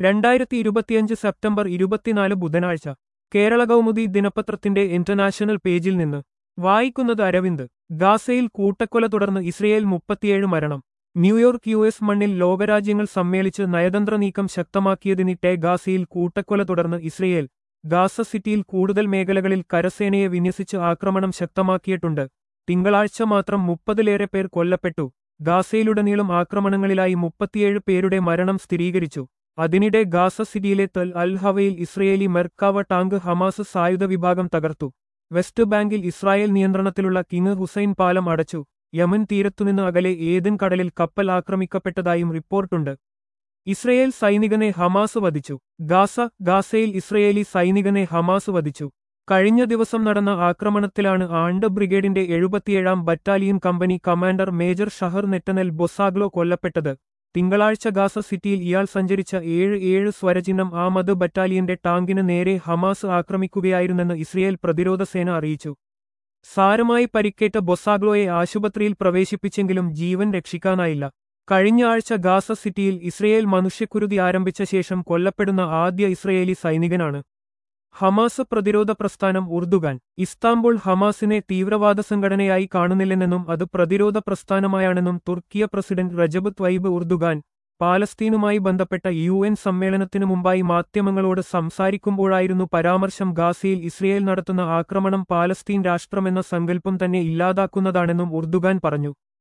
രണ്ടായിരത്തി ഇരുപത്തിയഞ്ച് സെപ്റ്റംബർ ഇരുപത്തിനാല് ബുധനാഴ്ച കേരള കൗമുദി ദിനപത്രത്തിന്റെ ഇന്റർനാഷണൽ പേജിൽ നിന്ന് വായിക്കുന്നത് അരവിന്ദ് ഗാസയിൽ കൂട്ടക്കൊല തുടർന്ന് ഇസ്രയേൽ മുപ്പത്തിയേഴ് മരണം ന്യൂയോർക്ക് യു എസ് മണ്ണിൽ ലോകരാജ്യങ്ങൾ സമ്മേളിച്ച് നയതന്ത്ര നീക്കം ശക്തമാക്കിയതിനിടെ ഗാസയിൽ കൂട്ടക്കൊല തുടർന്ന് ഇസ്രയേൽ ഗാസ സിറ്റിയിൽ കൂടുതൽ മേഖലകളിൽ കരസേനയെ വിന്യസിച്ച് ആക്രമണം ശക്തമാക്കിയിട്ടുണ്ട് തിങ്കളാഴ്ച മാത്രം മുപ്പതിലേറെ പേർ കൊല്ലപ്പെട്ടു ഗാസയിലുടനീളം ആക്രമണങ്ങളിലായി മുപ്പത്തിയേഴ് പേരുടെ മരണം സ്ഥിരീകരിച്ചു അതിനിടെ ഗാസ സിറ്റിയിലെ തൽ അൽ ഹവയിൽ ഇസ്രയേലി മെർക്കാവ ടാങ്ക് ഹമാസ് സായുധ വിഭാഗം തകർത്തു വെസ്റ്റ് ബാങ്കിൽ ഇസ്രായേൽ നിയന്ത്രണത്തിലുള്ള കിങ് ഹുസൈൻ പാലം അടച്ചു യമൻ തീരത്തുനിന്ന് അകലെ ഏതൻ കടലിൽ കപ്പൽ ആക്രമിക്കപ്പെട്ടതായും റിപ്പോർട്ടുണ്ട് ഇസ്രയേൽ സൈനികനെ ഹമാസ് വധിച്ചു ഗാസ ഗാസയിൽ ഇസ്രയേലി സൈനികനെ ഹമാസ് വധിച്ചു കഴിഞ്ഞ ദിവസം നടന്ന ആക്രമണത്തിലാണ് ആണ്ട് ബ്രിഗേഡിന്റെ എഴുപത്തിയേഴാം battalion company commander major Shahar Netanel Bozaglo കൊല്ലപ്പെട്ടത് തിങ്കളാഴ്ച ഗാസ സിറ്റിയിൽ ഇയാൾ സഞ്ചരിച്ച ഏഴ് ഏഴ് സ്വരചിഹ്നം ആമത് ബറ്റാലിയന്റെ ടാങ്കിന് നേരെ ഹമാസ് ആക്രമിക്കുകയായിരുന്നെന്ന് ഇസ്രയേൽ പ്രതിരോധ സേന അറിയിച്ചു സാരമായി പരിക്കേറ്റ ബൊസാഗ്ലോയെ ആശുപത്രിയിൽ പ്രവേശിപ്പിച്ചെങ്കിലും ജീവൻ രക്ഷിക്കാനായില്ല കഴിഞ്ഞ ആഴ്ച ഗാസ സിറ്റിയിൽ ഇസ്രയേൽ മനുഷ്യക്കുരുതി ആരംഭിച്ച ശേഷം കൊല്ലപ്പെടുന്ന ആദ്യ ഇസ്രയേലി സൈനികനാണ് ഹമാസ് പ്രതിരോധ പ്രസ്ഥാനം ഉർദുഗാൻ ഇസ്താംബുൾ ഹമാസിനെ തീവ്രവാദ സംഘടനയായി കാണുന്നില്ലെന്നും അത് പ്രതിരോധ പ്രസ്ഥാനമായാണെന്നും തുർക്കിയ പ്രസിഡന്റ് റജബ് ത്വൈബ് ഉർദുഗാൻ പാലസ്തീനുമായി ബന്ധപ്പെട്ട യു എൻ സമ്മേളനത്തിനു മുമ്പായി മാധ്യമങ്ങളോട് സംസാരിക്കുമ്പോഴായിരുന്നു പരാമർശം ഗാസയിൽ ഇസ്രയേൽ നടത്തുന്ന ആക്രമണം പാലസ്തീൻ രാഷ്ട്രമെന്ന സങ്കല്പം തന്നെ ഇല്ലാതാക്കുന്നതാണെന്നും ഉർദുഗാൻ പറഞ്ഞു